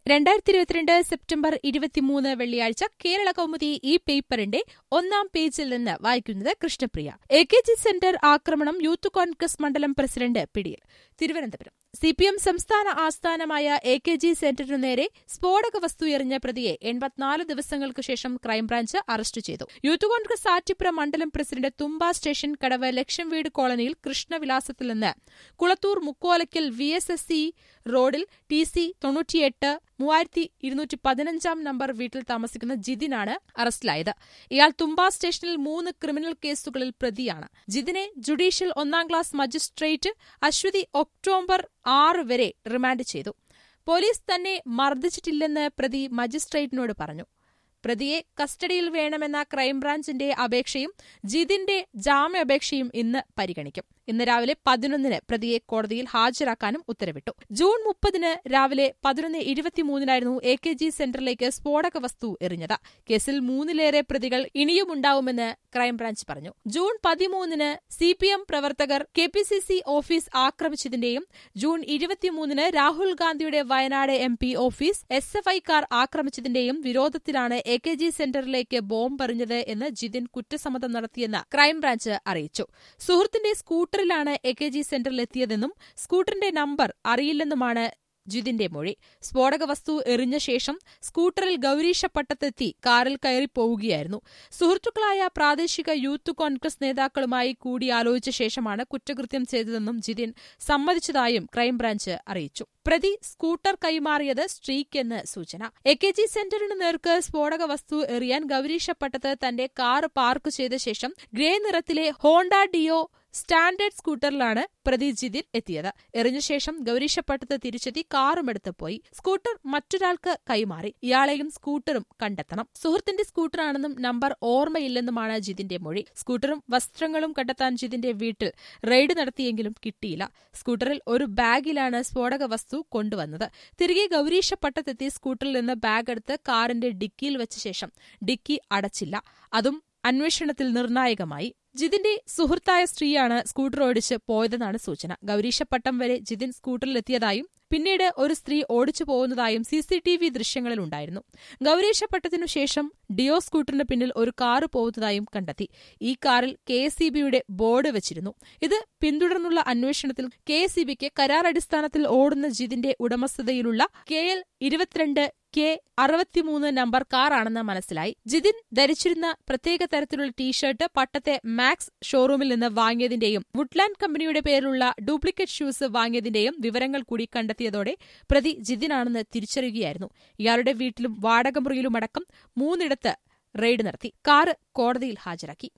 രണ്ടായിരത്തി ഇരുപത്തിരണ്ട് സെപ്റ്റംബർ ഇരുപത്തിമൂന്ന് വെള്ളിയാഴ്ച കേരള കൗമുദി ഈ പേപ്പറിന്റെ ഒന്നാം പേജിൽ നിന്ന് വായിക്കുന്നത് Krishnapriya A K G centre ആക്രമണം യൂത്ത് കോൺഗ്രസ് മണ്ഡലം പ്രസിഡന്റ് പിടിയിൽ തിരുവനന്തപുരം സി പി എം സംസ്ഥാന ആസ്ഥാനമായ എ കെ ജി സെന്ററിനു നേരെ സ്ഫോടക വസ്തു എറിഞ്ഞ പ്രതിയെ എൺപത്തിനാല് ദിവസങ്ങൾക്ക് ശേഷം ക്രൈംബ്രാഞ്ച് അറസ്റ്റ് ചെയ്തു യൂത്ത് കോൺഗ്രസ് ആറ്റിപ്പുറ മണ്ഡലം പ്രസിഡന്റ് തുമ്പ സ്റ്റേഷൻ കടവ് ലക്ഷം വീട് കോളനിയിൽ കൃഷ്ണവിലാസത്തിൽ നിന്ന് Kulathoor Mukkolakkal V S S C റോഡിൽ ടി സി തൊണ്ണൂറ്റിയെട്ട് മൂവായിരത്തി ഇരുന്നൂറ്റി പതിനഞ്ചാം നമ്പർ വീട്ടിൽ താമസിക്കുന്ന ജിതിനാണ് അറസ്റ്റിലായത് ഇയാൾ തുമ്പ സ്റ്റേഷനിൽ മൂന്ന് ക്രിമിനൽ കേസുകളിൽ പ്രതിയാണ് ജിതിനെ ജുഡീഷ്യൽ ഒന്നാം ക്ലാസ് മജിസ്ട്രേറ്റ് അശ്വതി ഒക്ടോബർ ആറ് വരെ റിമാൻഡ് ചെയ്തു പോലീസ് തന്നെ മർദ്ദിച്ചിട്ടില്ലെന്ന് പ്രതി മജിസ്ട്രേറ്റിനോട് പറഞ്ഞു പ്രതിയെ കസ്റ്റഡിയിൽ വേണമെന്ന ക്രൈംബ്രാഞ്ചിന്റെ അപേക്ഷയും ജിതിന്റെ ജാമ്യാപേക്ഷയും ഇന്ന് പരിഗണിക്കും ഇന്ന് രാവിലെ പതിനൊന്നിന് പ്രതിയെ കോടതിയിൽ ഹാജരാക്കാനും ഉത്തരവിട്ടു ജൂൺ മുപ്പതിന് രാവിലെ പതിനൊന്ന് ഇരുപത്തിമൂന്നിനായിരുന്നു എ കെ ജി സെന്ററിലേക്ക് സ്ഫോടക വസ്തു എറിഞ്ഞത് കേസിൽ മൂന്നിലേറെ പ്രതികൾ ഇനിയുമുണ്ടാവുമെന്ന് ക്രൈംബ്രാഞ്ച് പറഞ്ഞു ജൂൺ പതിമൂന്നിന് സി പി എം പ്രവർത്തകർ K P C C office ആക്രമിച്ചതിന്റെയും ജൂൺ ഇരുപത്തിമൂന്നിന് രാഹുൽ ഗാന്ധിയുടെ Wayanad M P office S F ഐക്കാർ ആക്രമിച്ചതിന്റെയും വിരോധത്തിലാണ് എ കെ ജി സെന്ററിലേക്ക് ബോംബെറിഞ്ഞത് എന്ന് ജിതിൻ കുറ്റസമ്മതം നടത്തിയെന്ന് ക്രൈംബ്രാഞ്ച് അറിയിച്ചു സുഹൃത്തിന്റെ സ്കൂട്ടറിലാണ് എ കെ ജി സെന്ററിലെത്തിയതെന്നും സ്കൂട്ടറിന്റെ നമ്പർ അറിയില്ലെന്നുമാണ് ജിതിന്റെ മൊഴി സ്ഫോടക വസ്തു എറിഞ്ഞ ശേഷം സ്കൂട്ടറിൽ ഗൌരീശപ്പട്ടത്തെത്തി കാറിൽ കയറി പോവുകയായിരുന്നു സുഹൃത്തുക്കളായ പ്രാദേശിക യൂത്ത് കോൺഗ്രസ് നേതാക്കളുമായി കൂടിയാലോചിച്ച ശേഷമാണ് കുറ്റകൃത്യം ചെയ്തതെന്നും ജിതിൻ സമ്മതിച്ചതായും ക്രൈംബ്രാഞ്ച് അറിയിച്ചു പ്രതി സ്കൂട്ടർ കൈമാറിയത് സ്ട്രീക്കെന്ന് സൂചന എ കെ ജി സെന്ററിന് നേർക്ക് സ്ഫോടക വസ്തു എറിയാൻ ഗൌരീശപ്പട്ടത്ത് തന്റെ കാർ പാർക്ക് ചെയ്ത ശേഷം ഗ്രേ നിറത്തിലെ ഹോണ്ട ഡിയോ സ്റ്റാൻഡേർഡ് സ്കൂട്ടറിലാണ് പ്രതി ജിതിൻ എത്തിയത് എറിഞ്ഞ ശേഷം ഗൌരീശപ്പട്ടത്ത് തിരിച്ചെത്തി കാറുമെടുത്ത് പോയി സ്കൂട്ടർ മറ്റൊരാൾക്ക് കൈമാറി ഇയാളെയും സ്കൂട്ടറും കണ്ടെത്തണം സുഹൃത്തിന്റെ സ്കൂട്ടറാണെന്നും നമ്പർ ഓർമ്മയില്ലെന്നുമാണ് ജിതിന്റെ മൊഴി സ്കൂട്ടറും വസ്ത്രങ്ങളും കണ്ടെത്താൻ ജിതിന്റെ വീട്ടിൽ റെയ്ഡ് നടത്തിയെങ്കിലും കിട്ടിയില്ല സ്കൂട്ടറിൽ ഒരു ബാഗിലാണ് സ്ഫോടക വസ്തു കൊണ്ടുവന്നത് തിരികെ ഗൌരീശപ്പട്ടത്തെത്തി സ്കൂട്ടറിൽ നിന്ന് ബാഗ് എടുത്ത് കാറിന്റെ ഡിക്കിയിൽ വെച്ച ശേഷം ഡിക്കി അടച്ചില്ല അതും അന്വേഷണത്തിൽ നിർണായകമായി ജിതിന്റെ സുഹൃത്തായ സ്ത്രീയാണ് സ്കൂട്ടർ ഓടിച്ച് പോയതെന്നാണ് സൂചന ഗൌരീശപ്പട്ടം വരെ ജിതിൻ സ്കൂട്ടറിലെത്തിയതായും പിന്നീട് ഒരു സ്ത്രീ ഓടിച്ചു പോകുന്നതായും സി സി ടി വി ദൃശ്യങ്ങളിലുണ്ടായിരുന്നു ഗൌരീശപ്പട്ടത്തിനു ശേഷം ഡിയോ സ്കൂട്ടറിന് പിന്നിൽ ഒരു കാറ് പോകുന്നതായും കണ്ടെത്തി ഈ കാറിൽ കെ എസ് ഇ ബിയുടെ ബോർഡ് വെച്ചിരുന്നു ഇത് പിന്തുടർന്നുള്ള അന്വേഷണത്തിൽ കെ എസ് ഇ ബിക്ക് കരാർ അടിസ്ഥാനത്തിൽ ഓടുന്ന ജിതിന്റെ ഉടമസ്ഥതയിലുള്ള കെ എൽ ഇരുപത്തിരണ്ട് കെ അറുപത്തിമൂന്ന് നമ്പർ കാറാണെന്ന് മനസ്സിലായി ജിതിൻ ധരിച്ചിരുന്ന പ്രത്യേക തരത്തിലുള്ള ടീഷർട്ട് പട്ടത്തെ മാക്സ് ഷോറൂമിൽ നിന്ന് വാങ്ങിയതിന്റെയും വുഡ്ലാൻഡ് കമ്പനിയുടെ പേരിലുള്ള ഡ്യൂപ്ലിക്കേറ്റ് ഷൂസ് വാങ്ങിയതിന്റെയും വിവരങ്ങൾ കൂടി കണ്ടെത്തിയതോടെ പ്രതി ജിതിനാണെന്ന് തിരിച്ചറിയുകയായിരുന്നു ഇയാളുടെ വീട്ടിലും വാടകമുറിയിലുമടക്കം മൂന്നിടത്ത് റെയ്ഡ് നടത്തി കാറ് കോടതിയിൽ ഹാജരാക്കി